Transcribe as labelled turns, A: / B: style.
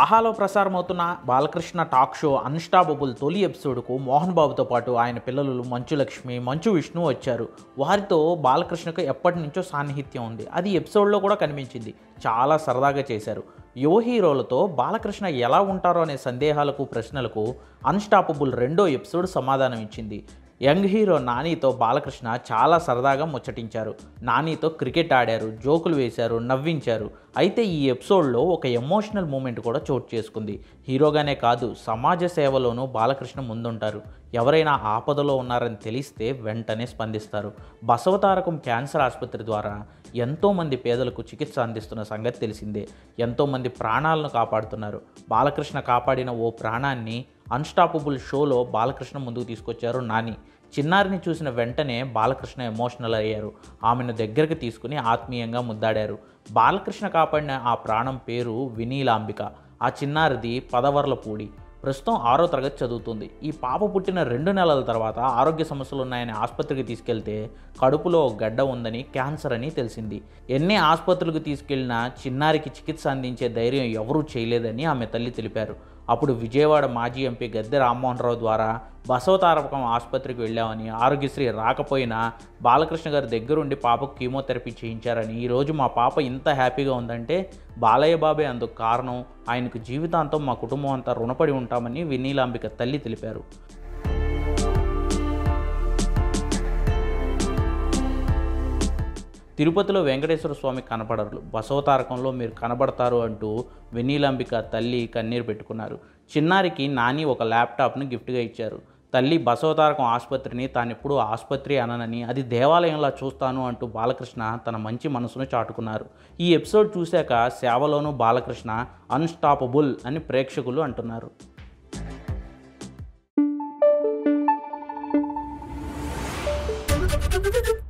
A: ఆహాలో ప్రసారమవుతున్న Balakrishna talk show Unstoppable తొలి ఎపిసోడ్కు మోహన్ బాబుతో పాటు ఆయన పిల్లలు మంచు లక్ష్మి మంచు విష్ణు వచ్చారు వారితో బాలకృష్ణకు ఎప్పటి నుంచో సాన్నిహిత్యం ఉంది అది ఎపిసోడ్లో కూడా కనిపించింది చాలా సరదాగా చేశారు యువ హీరోలతో బాలకృష్ణ ఎలా ఉంటారో అనే సందేహాలకు ప్రశ్నలకు అన్స్టాపబుల్ రెండో ఎపిసోడ్ సమాధానం ఇచ్చింది యంగ్ హీరో నానితో బాలకృష్ణ చాలా సరదాగా ముచ్చటించారు నానితో క్రికెట్ ఆడారు జోకులు వేశారు నవ్వించారు అయితే ఈ ఎపిసోడ్లో ఒక ఎమోషనల్ మూమెంట్ కూడా చోటు చేసుకుంది హీరోగానే కాదు సమాజ సేవలోనూ బాలకృష్ణ ముందుంటారు ఎవరైనా ఆపదలో ఉన్నారని తెలిస్తే వెంటనే స్పందిస్తారు బసవతారకం క్యాన్సర్ ఆసుపత్రి ద్వారా ఎంతోమంది పేదలకు చికిత్స అందిస్తున్న సంగతి తెలిసిందే ఎంతోమంది ప్రాణాలను కాపాడుతున్నారు బాలకృష్ణ కాపాడిన ఓ ప్రాణాన్ని అన్స్టాపబుల్ షోలో బాలకృష్ణ ముందుకు తీసుకొచ్చారు నాని చిన్నారిని చూసిన వెంటనే బాలకృష్ణ ఎమోషనల్ అయ్యారు ఆమెను దగ్గరికి తీసుకుని ఆత్మీయంగా ముద్దాడారు బాలకృష్ణ కాపాడిన ఆ ప్రాణం పేరు వినీలాంబిక ఆ చిన్నారిది పదవర్లపూడి ప్రస్తుతం ఆరో తరగతి చదువుతుంది ఈ పాప పుట్టిన రెండు నెలల తర్వాత ఆరోగ్య సమస్యలు ఉన్నాయని ఆసుపత్రికి తీసుకెళ్తే కడుపులో ఒక గడ్డ ఉందని క్యాన్సర్ అని తెలిసింది ఎన్ని ఆసుపత్రులకు తీసుకెళ్లినా చిన్నారికి చికిత్స అందించే ధైర్యం ఎవరూ చేయలేదని ఆమె తల్లి తెలిపారు అప్పుడు విజయవాడ మాజీ ఎంపీ గద్దె రామ్మోహన్ రావు ద్వారా బసవతారకం ఆసుపత్రికి వెళ్ళామని ఆరోగ్యశ్రీ రాకపోయినా బాలకృష్ణ గారి దగ్గరుండి పాపకు కీమోథెరపీ చేయించారని ఈరోజు మా పాప ఇంత హ్యాపీగా ఉందంటే బాలయ్య బాబే అందుకు కారణం ఆయనకు జీవితాంతం మా కుటుంబం అంతా రుణపడి ఉంటామని వినీలాంబిక తల్లి తెలిపారు తిరుపతిలో వెంకటేశ్వర స్వామి కనపడరు బసవతారకంలో మీరు కనబడతారు అంటూ వెన్నీలాంబిక తల్లి కన్నీరు పెట్టుకున్నారు చిన్నారికి నాని ఒక ల్యాప్టాప్ను గిఫ్ట్గా ఇచ్చారు తల్లి బసవతారకం ఆసుపత్రిని తానెప్పుడు ఆసుపత్రి అననని అది దేవాలయంలా చూస్తాను అంటూ బాలకృష్ణ తన మంచి మనసును చాటుకున్నారు ఈ ఎపిసోడ్ చూశాక సేవలోనూ బాలకృష్ణ అన్స్టాపబుల్ అని ప్రేక్షకులు అంటున్నారు
B: Thank you.